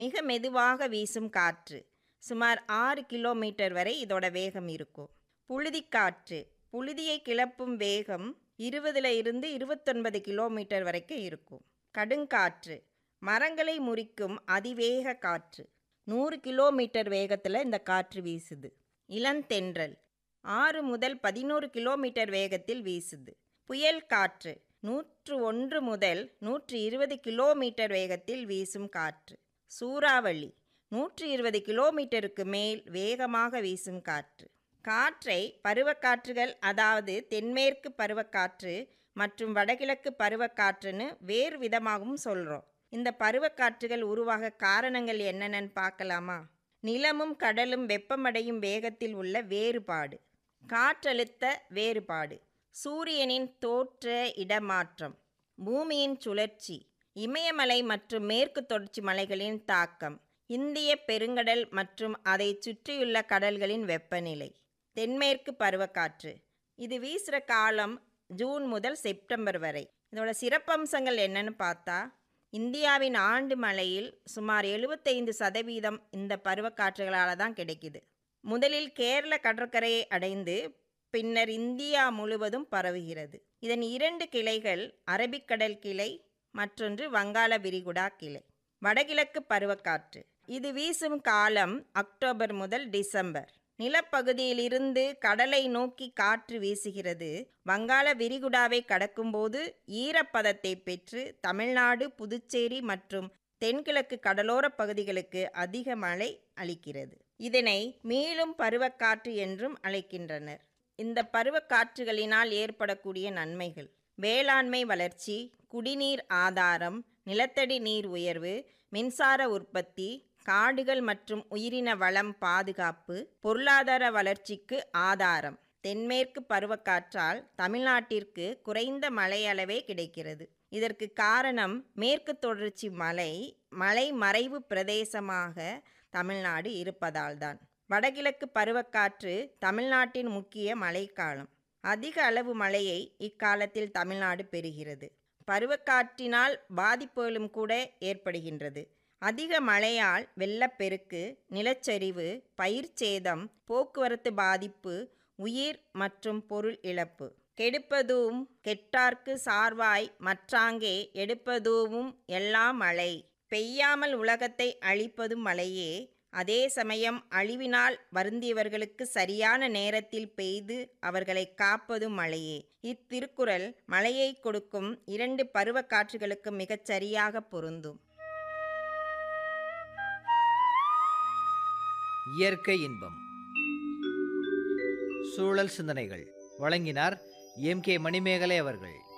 மிக மெதுவாக வீசும் காற்று சுமார் ஆறு கிலோமீட்டர் வரை இதோட வேகம் இருக்கும் புழுதிக்காற்று புழுதியை கிளப்பும் வேகம் இருபதுல இருந்து இருபத்தொன்பது கிலோமீட்டர் வரைக்கும் இருக்கும் கடுங்காற்று மரங்களை முறிக்கும் அதிவேக காற்று நூறு கிலோமீட்டர் வேகத்தில் இந்த காற்று வீசுது இளந்தென்றல் ஆறு முதல் பதினோரு கிலோமீட்டர் வேகத்தில் வீசுது புயல் காற்று நூற்று ஒன்று முதல் நூற்று இருபது கிலோமீட்டர் வேகத்தில் வீசும் காற்று சூறாவளி நூற்று இருபது கிலோமீட்டருக்கு மேல் வேகமாக வீசும் காற்று காற்றை பருவக்காற்றுகள் அதாவது தென்மேற்கு பருவக்காற்று மற்றும் வடகிழக்கு பருவக்காற்றுன்னு வேறு விதமாகவும் சொல்கிறோம் இந்த பருவக்காற்றுகள் உருவாக காரணங்கள் என்னென்னு பார்க்கலாமா நிலமும் கடலும் வெப்பமடையும் வேகத்தில் உள்ள வேறுபாடு காற்றழுத்த வேறுபாடு சூரியனின் தோற்ற இடமாற்றம் பூமியின் சுழற்சி இமயமலை மற்றும் மேற்கு தொடர்ச்சி மலைகளின் தாக்கம் இந்திய பெருங்கடல் மற்றும் அதை சுற்றியுள்ள கடல்களின் வெப்பநிலை தென்மேற்கு பருவக்காற்று இது வீசுகிற காலம் ஜூன் முதல் செப்டம்பர் வரை இதோட சிறப்பம்சங்கள் என்னன்னு பார்த்தா இந்தியாவின் ஆண்டு மழையில் சுமார் எழுபத்தைந்து சதவீதம் இந்த பருவக்காற்றுகளால் தான் கிடைக்குது முதலில் கேரள கடற்கரையை அடைந்து பின்னர் இந்தியா முழுவதும் பரவுகிறது இதன் இரண்டு கிளைகள் அரபிக்கடல் கிளை மற்றொன்று வங்காள விரிகுடா கிளை வடகிழக்கு பருவக்காற்று இது வீசும் காலம் அக்டோபர் முதல் டிசம்பர் நிலப்பகுதியிலிருந்து கடலை நோக்கி காற்று வீசுகிறது வங்காள விரிகுடாவை கடக்கும்போது ஈரப்பதத்தை பெற்று தமிழ்நாடு புதுச்சேரி மற்றும் தென்கிழக்கு கடலோர பகுதிகளுக்கு அதிக மழை அளிக்கிறது இதனை மீளும் பருவக்காற்று என்றும் அழைக்கின்றனர் இந்த பருவக்காற்றுகளினால் ஏற்படக்கூடிய நன்மைகள் வேளாண்மை வளர்ச்சி குடிநீர் ஆதாரம் நிலத்தடி நீர் உயர்வு மின்சார உற்பத்தி காடுகள் மற்றும் உயிரின வளம் பாதுகாப்பு பொருளாதார வளர்ச்சிக்கு ஆதாரம் தென்மேற்கு பருவக்காற்றால் தமிழ்நாட்டிற்கு குறைந்த மழையளவே கிடைக்கிறது இதற்கு காரணம் மேற்கு தொடர்ச்சி மலை மலை மறைவு பிரதேசமாக தமிழ்நாடு இருப்பதால்தான் வடகிழக்கு பருவக்காற்று தமிழ்நாட்டின் முக்கிய மழைக்காலம் அதிக அளவு மழையை இக்காலத்தில் தமிழ்நாடு பெறுகிறது பருவக்காற்றினால் பாதிப்புகளும் கூட ஏற்படுகின்றது அதிக மழையால் வெள்ளப்பெருக்கு நிலச்சரிவு பயிர் சேதம் போக்குவரத்து பாதிப்பு உயிர் மற்றும் பொருள் இழப்பு கெடுப்பதும் கெட்டார்க்கு சார்வாய் மற்றாங்கே எடுப்பதுவும் எல்லாம் மழை பெய்யாமல் உலகத்தை அழிப்பதும் மழையே அதே சமயம் அழிவினால் வருந்தியவர்களுக்கு சரியான நேரத்தில் பெய்து அவர்களை காப்பதும் மழையே இத்திருக்குறள் மழையை கொடுக்கும் இரண்டு பருவக்காற்றுகளுக்கு மிகச் சரியாக பொருந்தும் இயற்கை இன்பம் சூழல் சிந்தனைகள் வழங்கினார் எம் கே மணிமேகலை அவர்கள்